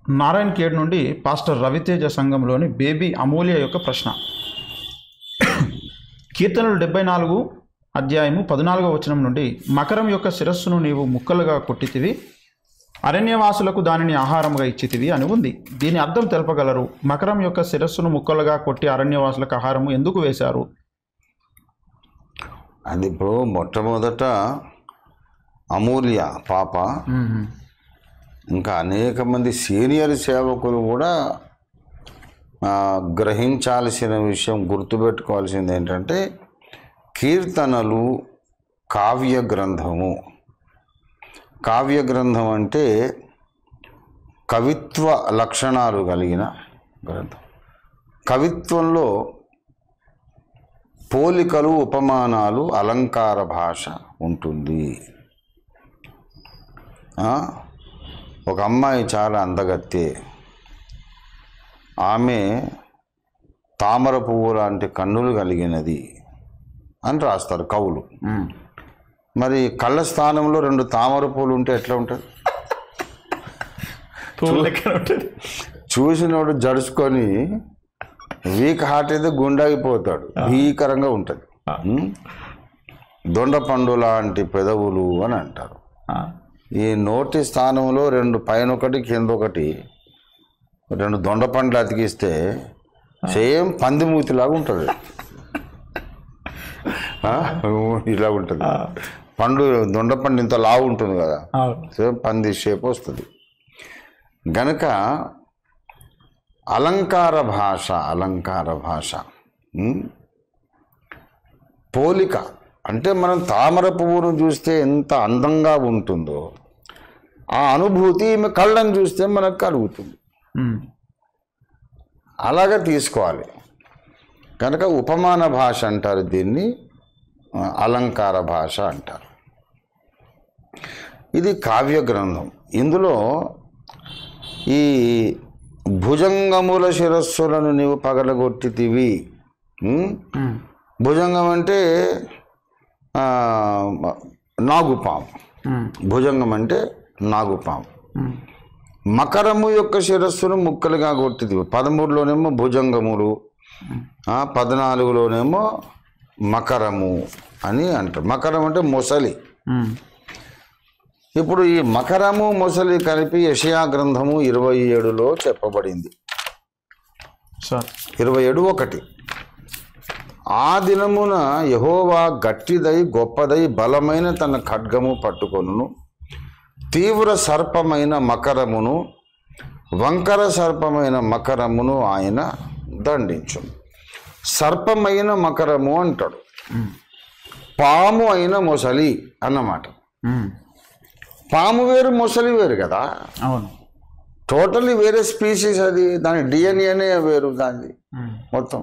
నారాయణ్ ఖేడ్ నుండి పాస్టర్ రవితేజ సంఘంలోని బేబీ అమూల్య యొక్క ప్రశ్న కీర్తనలు డెబ్బై నాలుగు అధ్యాయము పద్నాలుగో వచనం నుండి మకరం యొక్క శిరస్సును నీవు ముక్కలుగా కొట్టితివి అరణ్యవాసులకు దానిని ఆహారముగా ఇచ్చితివి అని ఉంది దీని అర్థం తెలపగలరు మకరం యొక్క శిరస్సును ముక్కలుగా కొట్టి అరణ్యవాసులకు ఆహారము ఎందుకు వేశారు అది ఇప్పుడు మొట్టమొదట అమూల్య పాప ఇంకా అనేక మంది సీనియర్ సేవకులు కూడా ఆ, గ్రహించాల్సిన విషయం గుర్తుపెట్టుకోవాల్సింది ఏంటంటే కీర్తనలు కావ్య గ్రంథము కావ్య గ్రంథం అంటే కవిత్వ లక్షణాలు కలిగిన గ్రంథం కవిత్వంలో పోలికలు ఉపమానాలు అలంకార భాష ఉంటుంది ఆ? ఒక అమ్మాయి చాలా అందగత్తే ఆమె తామర పువ్వు లాంటి కన్నులు కలిగినది అని రాస్తారు కవులు మరి కళ్ళ స్థానంలో రెండు తామర పూలు ఉంటే ఎట్లా ఉంటుంది పువ్వుల లెక్కన ఉంటుంది చూసినోడు జడుచుకొని వీక్ హార్ట్ అయితే గుండాగిపోతాడు భీకరంగా ఉంటుంది ఉమ్? దొండపండు లాంటి పెదవులు అని అంటారు ఆ, ఈ నోటి స్థానంలో రెండు పైన ఒకటి కింద ఒకటి రెండు దొండపండ్లు అతికిస్తే సేమ్ పంది మూతిలాగా ఉంటుంది ఆ? ఇలా ఉంటుంది పండు దొండపండు ఇంత లావు ఉంటుంది కదా అవును సేమ్ పంది షేప్ వస్తుంది గనక అలంకార భాష అలంకార భాష ఉమ్? పోలిక అంటే మనం తామర పువ్వును చూస్తే ఎంత అందంగా ఉంటుందో ఆ అనుభూతి ఈమె కళ్ళని చూస్తే మనకు కలుగుతుంది ఉమ్, అలాగే తీసుకోవాలి కనుక ఉపమాన భాష అంటారు దీన్ని ఆ, అలంకార భాష అంటారు ఇది కావ్య గ్రంథం ఇందులో ఈ భుజంగముల శిరస్సులను నీవు పగలగొట్టితివి ఉమ్? ఉమ్, భుజంగం అంటే ఆ, నాగుపాము ఉమ్, భుజంగం అంటే నాగుపాము ఉమ్, మకరము యొక్క శిరస్సును ముక్కలుగా కొట్టింది పదమూడులోనేమో భుజంగములు ఆ, పద్నాలుగులోనేమో మకరము అని అంటారు మకరం అంటే మొసలి ఉమ్, ఇప్పుడు ఈ మకరము మొసలి కలిపి యషయా గ్రంథము ఇరవై ఏడులో చెప్పబడింది సార్ ఇరవై ఏడు ఒకటి ఆ దినమున యహోవా గట్టిదై గొప్పదై బలమైన తన ఖడ్గము పట్టుకొనును తీవ్ర సర్పమైన మకరమును వంకర సర్పమైన మకరమును ఆయన దండించు సర్పమైన మకరము అంటాడు పాము అయిన మొసలి అన్నమాట ఉమ్, పాము వేరు మొసలి వేరు కదా అవును టోటల్లీ వేరే స్పీసీస్ అది దాని డిఎన్ఏనే వేరు దానిది ఉమ్, మొత్తం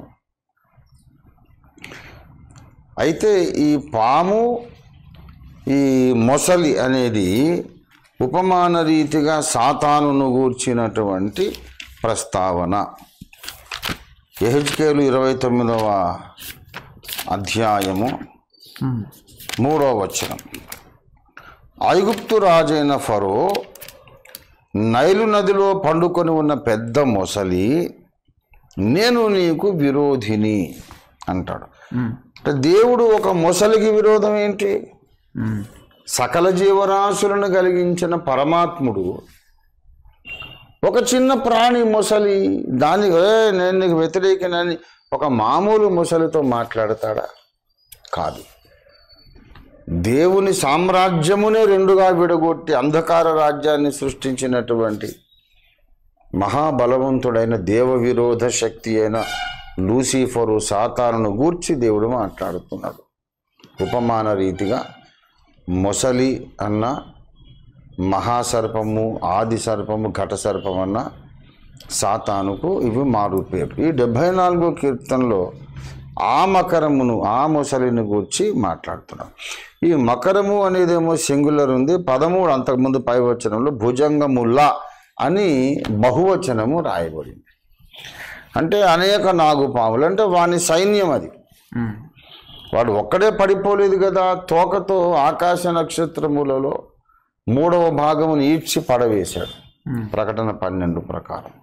అయితే ఈ పాము ఈ మొసలి అనేది ఉపమాన రీతిగా సాతానును గూర్చినటువంటి ప్రస్తావన ఎహెచ్కేలు ఇరవై తొమ్మిదవ అధ్యాయము ఉమ్, మూడవ వచనం ఐగుప్తు రాజైన ఫరో నైలు నదిలో పండుకొని ఉన్న పెద్ద మొసలి నేను నీకు విరోధిని అంటాడు ఉమ్, అంటే దేవుడు ఒక మొసలికి విరోధం ఏంటి ఉమ్, సకల జీవరాశులను కలిగించిన పరమాత్ముడు ఒక చిన్న ప్రాణి మొసలి దాని "ఏ, నేను నీకు వ్యతిరేకనని ఒక మామూలు మొసలితో మాట్లాడతాడా కాదు దేవుని సామ్రాజ్యమునే రెండుగా విడగొట్టి అంధకార రాజ్యాన్ని సృష్టించినటువంటి మహాబలవంతుడైన దేవ విరోధ శక్తి అయిన లూసిఫరు సాతానును గూర్చి దేవుడు మాట్లాడుతున్నాడు ఉపమాన రీతిగా మొసలి అన్న మహాసర్పము ఆది సర్పము ఘట సర్పం అన్న సాతానుకు ఇవి మారు పేరు ఈ డెబ్భై నాలుగో కీర్తనలో ఆ మకరమును ఆ మొసలిని గూర్చి మాట్లాడుతున్నాం ఈ మకరము అనేదేమో సింగులర్ ఉంది పదమూడు అంతకుముందు పై వచనంలో భుజంగముల్లా అని బహువచనము రాయబడింది అంటే అనేక నాగుపాములు అంటే వాని సైన్యం అది ఉమ్, వాడు ఒక్కడే పడిపోలేదు కదా తోకతో ఆకాశ నక్షత్రములలో మూడవ భాగమును ఈడ్చి పడవేశాడు ఉమ్, ప్రకటన పన్నెండు ప్రకారం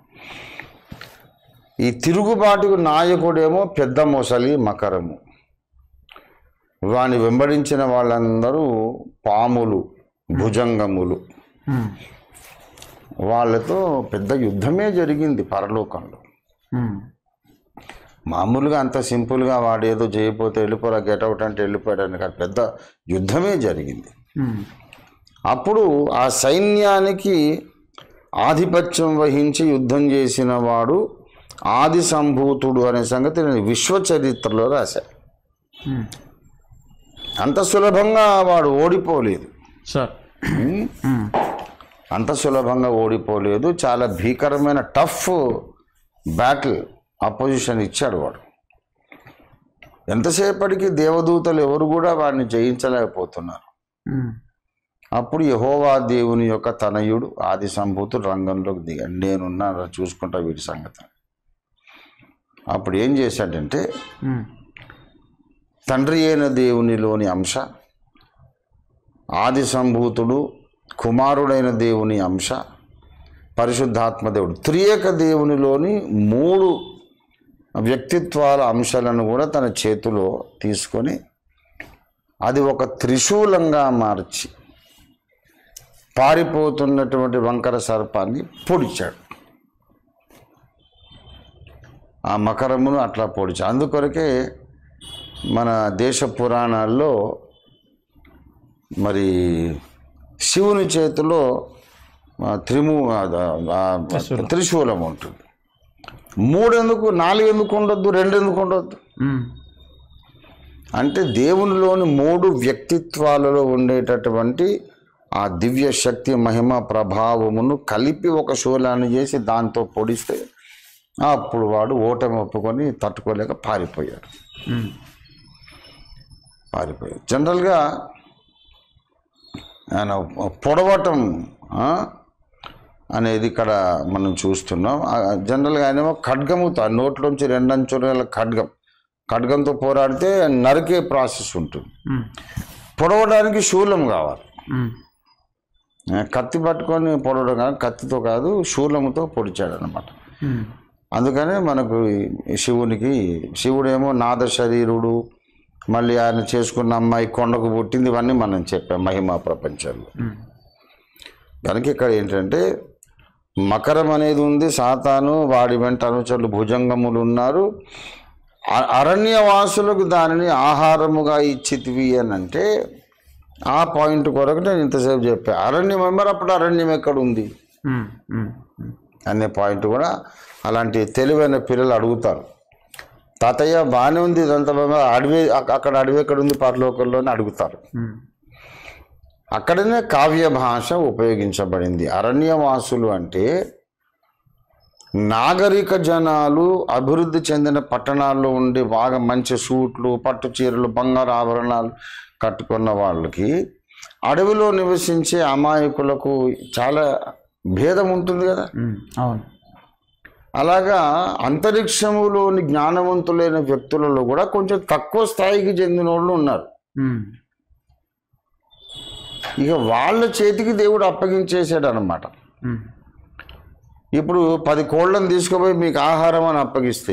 ఈ తిరుగుబాటుకు నాయకుడేమో పెద్ద మొసలి మకరము వాని వెంబడించిన వాళ్ళందరూ పాములు భుజంగములు ఉమ్, వాళ్ళతో పెద్ద యుద్ధమే జరిగింది పరలోకంలో ఉమ్, మామూలుగా అంత సింపుల్గా వాడు ఏదో చేయకపోతే వెళ్ళిపోరా గెటౌట్ అంటే వెళ్ళిపోయాడని కాదు పెద్ద యుద్ధమే జరిగింది ఉమ్, అప్పుడు ఆ సైన్యానికి ఆధిపత్యం వహించి యుద్ధం చేసిన వాడు ఆది సంభూతుడు అనే సంగతి నేను విశ్వ చరిత్రలో రాశా ఉమ్. అంత సులభంగా వాడు ఓడిపోలేదు సార్ ఉమ్, అంత సులభంగా ఓడిపోలేదు చాలా భీకరమైన టఫ్ బ్యాటిల్ అపోజిషన్ ఇచ్చాడు వాడు ఎంతసేపటికి దేవదూతలు ఎవరు కూడా వాడిని జయించలేకపోతున్నారు ఉమ్, అప్పుడు యహోవా దేవుని యొక్క తనయుడు ఆది సంభూతుడు రంగంలోకి దిగాడు నేనున్నా చూసుకుంటా వీడి సంగతి అప్పుడు ఏం చేశాడంటే ఉమ్, తండ్రి అయిన దేవునిలోని అంశ ఆది సంభూతుడు కుమారుడైన దేవుని అంశ పరిశుద్ధాత్మ దేవుడు త్రియేక దేవునిలోని మూడు వ్యక్తిత్వాల అంశాలను కూడా తన చేతిలో తీసుకొని అది ఒక త్రిశూలంగా మార్చి పారిపోతున్నటువంటి వంకర సర్పాన్ని పొడిచాడు ఆ మకరమును అట్లా పొడిచాడు అందుకొరకే మన దేశ పురాణాల్లో మరి శివుని చేతిలో ఆ, త్రిము ఆ, ఆ, త్రిశూలం ఉంటుంది మూడెందుకు నాలుగు ఎందుకు ఉండొద్దు రెండు ఎందుకు ఉండొద్దు ఉమ్, అంటే దేవునిలోని మూడు వ్యక్తిత్వాలలో ఉండేటటువంటి ఆ దివ్య శక్తి మహిమ ప్రభావమును కలిపి ఒక శూలాన్ని చేసి దాంతో పొడిస్తే అప్పుడు వాడు ఓటమి ఒప్పుకొని తట్టుకోలేక పారిపోయాడు ఉమ్, పారిపోయాడు జనరల్గా ఆయన పొడవటం ఆ, అనేది ఇక్కడ మనం చూస్తున్నాం ఆ, జనరల్గా ఆయనేమో ఖడ్గముతో ఆ నోట్లోంచి రెండంచుల ఖడ్గం ఖడ్గంతో పోరాడితే నరికే ప్రాసెస్ ఉంటుంది ఉమ్, పొడవడానికి శూలం కావాలి ఉమ్, ఆ, కత్తి పట్టుకొని పొడవడం కాదు కత్తితో కాదు శూలముతో పొడిచాడు అనమాట ఉమ్, అందుకనే మనకు ఈ శివునికి శివుడేమో నాద శరీరుడు మళ్ళీ ఆయన చేసుకున్న అమ్మాయి కొండకు పుట్టింది ఇవన్నీ మనం చెప్పాం మహిమా ప్రపంచంలో ఉమ్, కనుక ఇక్కడ ఏంటంటే మకరం అనేది ఉంది సాతాను వాడి వెంట అనుచరులు భుజంగములు ఉన్నారు అ- అరణ్యవాసులకు దానిని ఆహారముగా ఇచ్చితివి అని అంటే ఆ పాయింట్ కొరకు నేను ఇంతసేపు చెప్పా అరణ్యం మరి అప్పుడు అరణ్యం ఎక్కడ ఉంది ఉమ్, ఉమ్, ఉమ్. అనే పాయింట్ కూడా అలాంటి తెలివైన పిల్లలు అడుగుతారు తాతయ్య బాగానే ఉంది ఇదంతా బాగా అడవి అక్క- అక్కడ అడవి ఎక్కడ ఉంది పరలోకంలోనే అడుగుతారు ఉమ్, అక్కడనే కావ్య భాష ఉపయోగించబడింది అరణ్యవాసులు అంటే నాగరిక జనాలు అభివృద్ధి చెందిన పట్టణాల్లో ఉండి బాగా మంచి సూట్లు పట్టు చీరలు బంగారు ఆభరణాలు కట్టుకున్న వాళ్ళకి అడవిలో నివసించే అమాయకులకు చాలా భేదం ఉంటుంది కదా ఉమ్, అవును అలాగా అంతరిక్షములోని జ్ఞానవంతులైన వ్యక్తులలో కూడా కొంచెం తక్కువ స్థాయికి చెందిన వాళ్ళు ఉన్నారు ఉమ్, ఇక వాళ్ళ చేతికి దేవుడు అప్పగించేసాడు అనమాట ఉమ్, ఇప్పుడు పది కోళ్ళను తీసుకుపోయి మీకు ఆహారం అని అప్పగిస్తే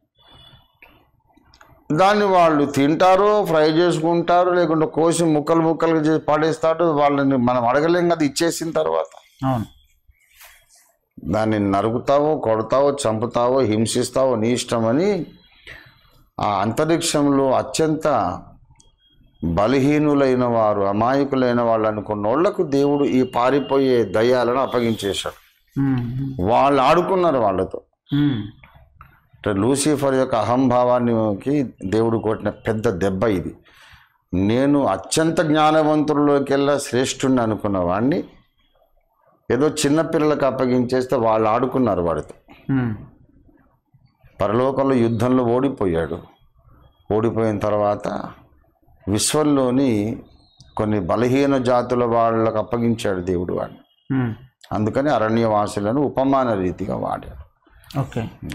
దాన్ని వాళ్ళు తింటారో ఫ్రై చేసుకుంటారు లేకుంటే కోసి ముక్కలు ముక్కలుగా చేసి పడేస్తాడు వాళ్ళని మనం అడగలేం కదా ఇచ్చేసిన తర్వాత అవును దాన్ని నరుకుతావో కొడతావో చంపుతావో హింసిస్తావో నీ ఇష్టమని ఆ అంతరిక్షంలో అత్యంత బలహీనులైన వారు అమాయకులైన వాళ్ళు అనుకున్న వాళ్ళకు దేవుడు ఈ పారిపోయే దయ్యాలను అప్పగించేశాడు ఉమ్, ఉమ్, వాళ్ళు ఆడుకున్నారు వాళ్ళతో ఉమ్, అంటే లూసిఫర్ యొక్క అహంభావానికి దేవుడు కొట్టిన పెద్ద దెబ్బ ఇది నేను అత్యంత జ్ఞానవంతుల్లోకెల్లా శ్రేష్ఠుణ్ణి అనుకున్న వాడిని ఏదో చిన్న పిల్లలకు అప్పగించేస్తే వాళ్ళు ఆడుకున్నారు వాడితో ఉమ్, పరలోకంలో యుద్ధంలో ఓడిపోయాడు ఓడిపోయిన తర్వాత విశ్వంలోని కొన్ని బలహీన జాతుల వాళ్ళకు అప్పగించాడు దేవుడు వాడిని ఉమ్. అందుకని అరణ్యవాసులను ఉపమాన రీతిగా వాడాడు ఓకే